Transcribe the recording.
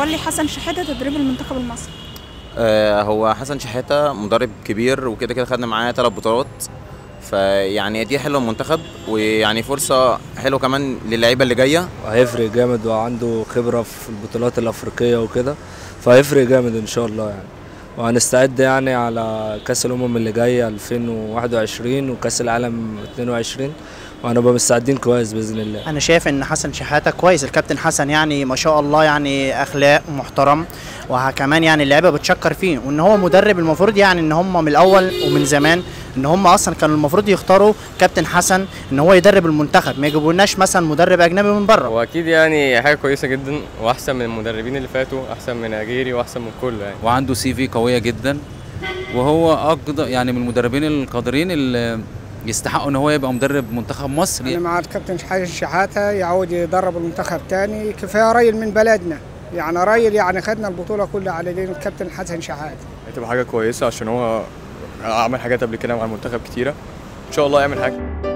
تولي حسن شحاته تدريب المنتخب المصري آه، هو حسن شحاته مدرب كبير وكده كده خدنا معاه ثلاث بطولات فيعني دي حلوه المنتخب ويعني فرصه حلوه كمان للعيبه اللي جايه هيفرق جامد وعنده خبرة في البطولات الأفريقية وكده فهيفرق جامد إن شاء الله يعني وهنستعد يعني على كأس الأمم اللي جاية 2021 وكأس العالم 22 وهنبقى مستعدين كويس بإذن الله انا شايف ان حسن شحاته كويس الكابتن حسن يعني ما شاء الله يعني اخلاق محترم وكمان يعني اللعيبه بتشكر فيه وان هو مدرب المفروض يعني ان هم من الاول ومن زمان ان هم اصلا كانوا المفروض يختاروا كابتن حسن ان هو يدرب المنتخب ما يجيبولناش مثلا مدرب اجنبي من بره هو اكيد يعني حاجه كويسه جدا واحسن من المدربين اللي فاتوا احسن من اجيري واحسن من كله يعني وعنده سي في قويه جدا وهو اقدر يعني من المدربين القادرين اللي يستحقوا ان هو يبقى مدرب منتخب مصر انا مع الكابتن حسن شحاته يعود يدرب المنتخب تاني كفايه راجل من بلدنا يعني راجل يعني خدنا البطوله كلها على دين الكابتن حسن شحاته هتبقى حاجه كويسه عشان هو عمل حاجات قبل كده مع المنتخب كتيره ان شاء الله يعمل حاجه